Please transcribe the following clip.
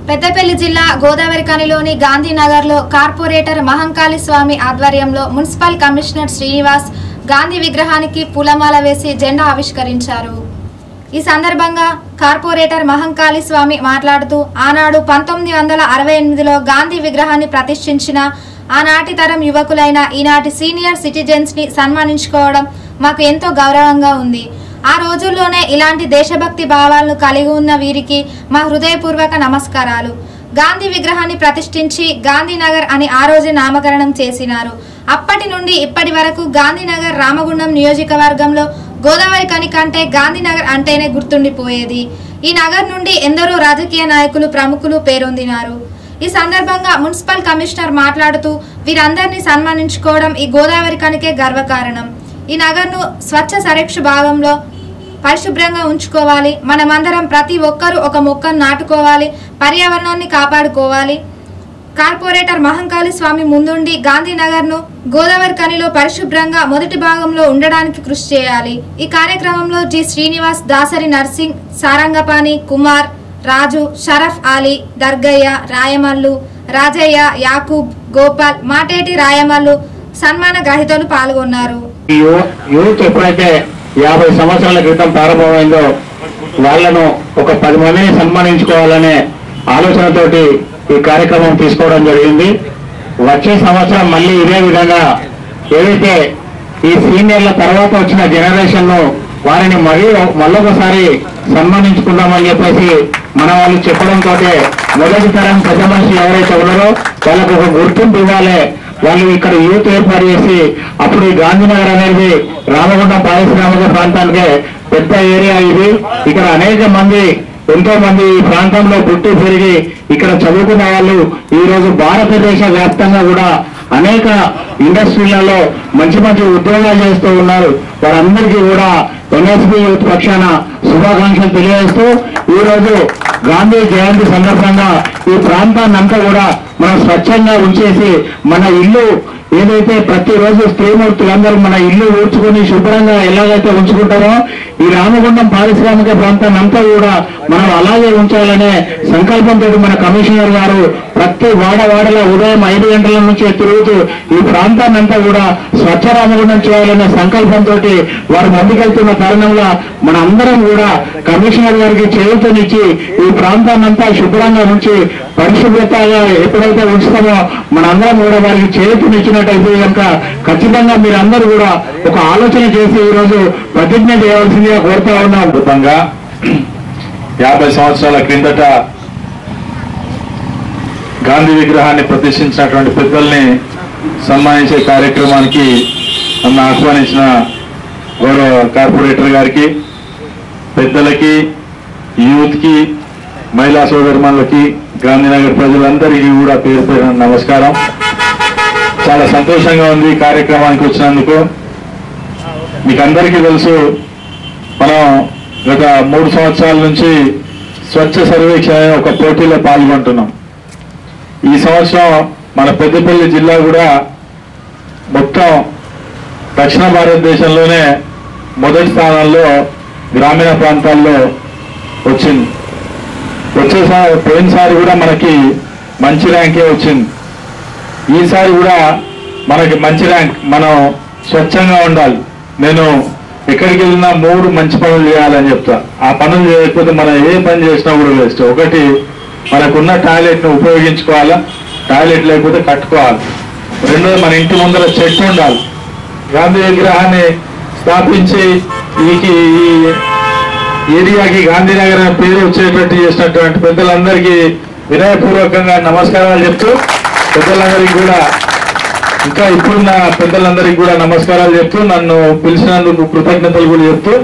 పెద్దపల్లి జిల్లా గోదావరిఖనిలోని గాంధీనగర్లో కార్పొరేటర్ మహంకాళి స్వామి ఆధ్వర్యంలో municipal commissioner Srinivas Gandhi విగ్రహానికి పూలమాల వేసి జెండా ఆవిష్కరించారు ఈ సందర్భంగా కార్పొరేటర్ మహంకాళి స్వామి మాట్లాడుతూ ఆనాడు పంతొమ్మిది వందల అరవై ఎనిమిదిలో గాంధీ విగ్రహాన్ని ప్రతిష్ఠించిన ఆనాటి తరం యువకులైన ఈనాటి సీనియర్ సిటిజన్స్ ని సన్మానించుకోవడం మాకు ఎంతో గౌరవంగా ఉంది ఆ రోజుల్లోనే ఇలాంటి దేశభక్తి భావాలను కలిగి ఉన్న వీరికి మా హృదయపూర్వక నమస్కారాలు గాంధీ విగ్రహాన్ని ప్రతిష్ఠించి గాంధీనగర్ అని ఆ రోజే నామకరణం చేసినారు అప్పటి నుండి ఇప్పటి వరకు గాంధీనగర్ రామగుండం నియోజకవర్గంలో గోదావరి కని కంటే గాంధీనగర్ అంటేనే గుర్తుండిపోయేది ఈ నగర్ నుండి ఎందరో రాజకీయ నాయకులు ప్రముఖులు పేరొందినారు ఈ సందర్భంగా మున్సిపల్ కమిషనర్ మాట్లాడుతూ వీరందరినీ సన్మానించుకోవడం ఈ గోదావరి కనికే గర్వకారణం ఈ నగర్ను స్వచ్ఛ సరక్ష భాగంలో పరిశుభ్రంగా ఉంచుకోవాలి మనమందరం ప్రతి ఒక్కరూ ఒక మొక్కను నాటుకోవాలి పర్యావరణాన్ని కాపాడుకోవాలి కార్పొరేటర్ మహంకాళి స్వామి ముందుండి గాంధీనగర్ను గోదావరి కనిలో పరిశుభ్రంగా మొదటి భాగంలో ఉండడానికి కృషి చేయాలి ఈ కార్యక్రమంలో జి శ్రీనివాస్ దాసరి నర్సింగ్ సారంగపాణి కుమార్ రాజు షరఫ్ ఆలీ దర్గయ్య రాయమల్లు రాజయ్య యాకూబ్ గోపాల్ మాటేటి రాయమల్లు సన్మాన గ్రహీతలు పాల్గొన్నారు ఈ యు- యూత్ ఎప్పుడైతే యాభై సంవత్సరాల క్రితం ప్రారంభమైందో వాళ్ళను ఒక పది మందిని సన్మానించుకోవాలనే ఆలోచనతోటి ఈ కార్యక్రమం తీసుకోవడం జరిగింది వచ్చే సంవత్సరం మళ్ళీ ఇదే విధంగా ఏదైతే ఈ సీనియర్ల తర్వాత వచ్చిన జనరేషన్ ను వారిని మరీ మళ్ళొకసారి సన్మానించుకుందామని చెప్పేసి మన వాళ్ళు చెప్పడంతో మొదటి తరం పెద్ద మనిషి ఎవరైతే ఉన్నారో వాళ్ళకు ఒక గుర్తింపు ఇవ్వాలి వాళ్ళు ఇక్కడ యూత్ ఏర్పాటు చేసి అప్పుడు ఈ గాంధీనగర్ అనేది రామగుండం పారిశ్రామిక ప్రాంతానికి పెద్ద ఏరియా ఇది ఇక్కడ అనేక మంది ఎంతో మంది ఈ ప్రాంతంలో పుట్టి పెరిగి ఇక్కడ చదువుకున్న వాళ్ళు ఈ రోజు భారతదేశ వ్యాప్తంగా కూడా అనేక ఇండస్ట్రీలలో మంచి మంచి ఉద్యోగాలు చేస్తూ ఉన్నారు వారందరికీ కూడా ఎన్ఎస్పి యూత్ పక్షాన శుభాకాంక్షలు తెలియజేస్తూ ఈ రోజు గాంధీ జయంతి సందర్భంగా ఈ ప్రాంతాన్ని అంతా కూడా మనం స్వచ్ఛంగా ఉంచేసి మన ఇల్లు ఏదైతే ప్రతిరోజు స్త్రీమూర్తులందరూ మన ఇల్లు ఊడ్చుకొని శుభ్రంగా ఎలాగైతే ఉంచుకుంటారో ఈ రామగుండం పారిశ్రామిక ప్రాంతాన్ని అంతా కూడా మనం అలాగే ఉంచాలనే సంకల్పంతో మన కమిషనర్ గారు ప్రతి వాడ వాడలో ఉదయం ఐదు గంటల నుంచి తిరుగుతూ ఈ ప్రాంతాన్ని అంతా కూడా స్వచ్ఛ రామగుండం చేయాలనే సంకల్పంతో వారు ముందుకెళ్తున్న తరుణంలో మన అందరం కూడా కమిషనర్ గారికి చేయూతనిచ్చి ఈ ప్రాంతాన్ని అంతా శుభ్రంగా ఉంచి పరిశుభ్రతగా ఎప్పుడైతే ఉంచుతామో మనందరం కూడా వారికి చేయూతనిచ్చినట్టయితే కనుక ఖచ్చితంగా మీరందరూ కూడా ఒక ఆలోచన చేసి ఈ రోజు ప్రతిజ్ఞ చేయవలసిందిగా కోరుతా ఉన్నాం అద్భుతంగా యాభై సంవత్సరాల క్రిందట గాంధీ విగ్రహాన్ని ప్రతిష్ఠించినటువంటి పెద్దల్ని సన్మానించే కార్యక్రమానికి నన్ను ఆహ్వానించిన గౌరవ కార్పొరేటర్ గారికి పెద్దలకి యూత్కి మహిళా సోదరుమణులకి గాంధీనగర్ ప్రజలందరికీ కూడా పేరు పేరు నమస్కారం చాలా సంతోషంగా ఉంది ఈ కార్యక్రమానికి వచ్చినందుకు మీకు అందరికీ తెలుసు మనం గత మూడు సంవత్సరాల నుంచి స్వచ్ఛ సర్వేక్ష అనే ఒక పోటీలో పాల్గొంటున్నాం ఈ సంవత్సరం మన పెద్దపల్లి జిల్లా కూడా మొత్తం దక్షిణ భారతదేశంలోనే మొదటి స్థానంలో గ్రామీణ ప్రాంతాల్లో వచ్చింది వచ్చేసారి పోయినసారి కూడా మనకి మంచి ర్యాంకే వచ్చింది ఈసారి కూడా మనకి మంచి ర్యాంక్ మనం స్వచ్ఛంగా ఉండాలి నేను ఎక్కడికి వెళ్ళినా మూడు మంచి పనులు చేయాలని చెప్తా ఆ పనులు చేయకపోతే మనం ఏ పని చేసినా కూడా వేస్ట్ ఒకటి మనకున్న టాయిలెట్ ను ఉపయోగించుకోవాలా టాయిలెట్ లేకపోతే కట్టుకోవాలి రెండోది మన ఇంటి ముందర చెట్టు ఉండాలి గాంధీ విగ్రహాన్ని స్థాపించి ఈ ఈ ఏరియాకి గాంధీనగర్ అనే పేరు వచ్చేటట్టు చేసినటువంటి పెద్దలందరికీ వినయపూర్వకంగా నమస్కారాలు చెప్తూ పెద్దలందరికీ కూడా ఇంకా ఇప్పుడున్న పెద్దలందరికీ కూడా నమస్కారాలు చెప్తూ నన్ను పిలిచినందుకు కృతజ్ఞతలు కూడా చెప్తూ